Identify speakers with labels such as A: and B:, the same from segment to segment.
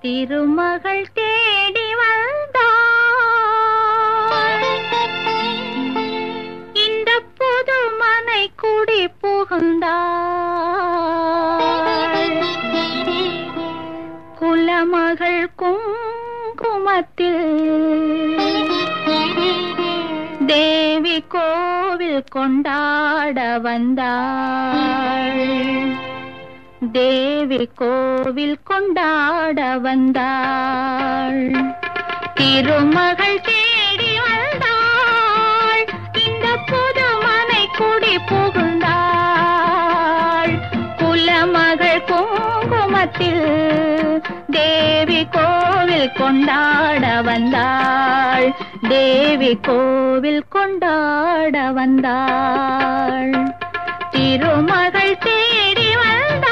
A: திருமகள் தேடி வந்தாள் இந்த புது மனை குடி புகுந்தாள் குலமகள் குங்குமத்தில் தேவி கோவில் கொண்டாட வந்தாள் தேவி கோவில் கொண்டாட வந்தாள் திருமகள் தேடி வந்தாள் இந்த புது மனை குடி புகுந்தாள் குலமகள் குங்குமத்தில் தேவி கோவில் கொண்டாட வந்தாள் தேவி கோவில் கொண்டாட வந்தாள் திருமகள் தேடி வந்தாள்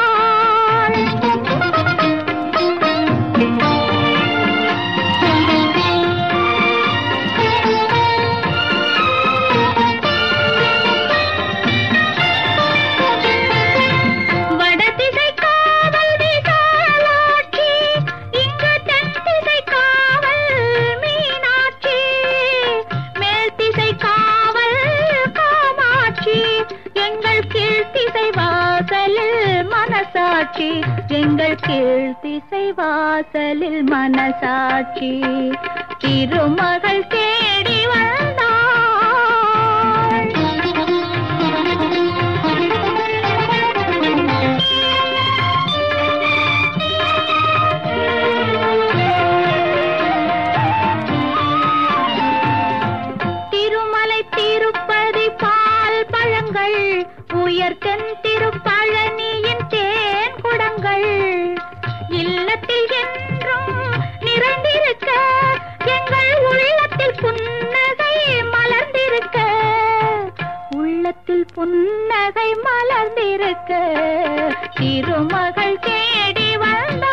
A: வடதிசை காவல் விசாலாட்சி இங்கு தென்திசை காவல் மீனாட்சி மேல் திசை காவல் காமாட்சி எங்கள் கீழ்த்திசை வாசலில் மனசாட்சி எங்கள் கீழ்த்திசை வாசலில் மனசாட்சி திருமகள் தேடி வந்தாள் திருமலை திருப்பதி பால் பழங்கள் உயர்த்தன் திருப்பழனியின் தேன் குடங்கள் இல்லத்தில் என்றும் நிறைந்திருக்க எங்கள் உள்ளத்தில் புன்னகை மலர்ந்திருக்க உள்ளத்தில் புன்னகை மலர்ந்திருக்க திருமகள் தேடி வந்தாள்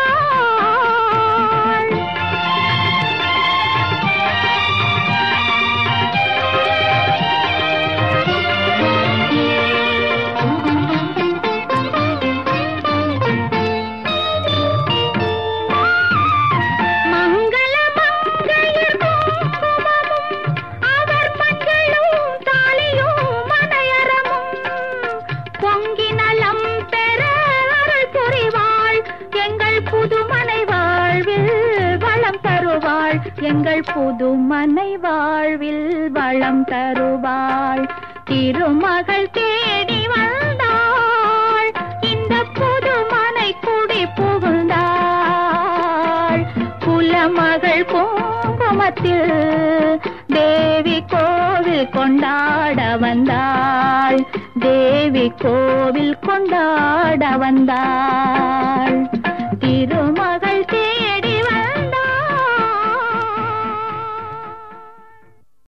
A: மங்கள மங்கையர் குங்குமமும் அவர் மஞ்சளும் தாலியும் மனையரமும் பொங்கி நலம் பெற அருள் புரிவாள் எங்கள் புதுமனை வாழ்வில் வளம் தருவாள் எங்கள் புதுமனை வாழ்வில் வளம் தருவாள் திருமகள் தேடி வந்தாள் இந்த புதுமனை குடி புகுந்தாள் குலமகள் குங்குமத்தில் தேவி கோவில் கொண்டாட வந்தாள் தேவி கோவில் கொண்டாட வந்தாள் திரு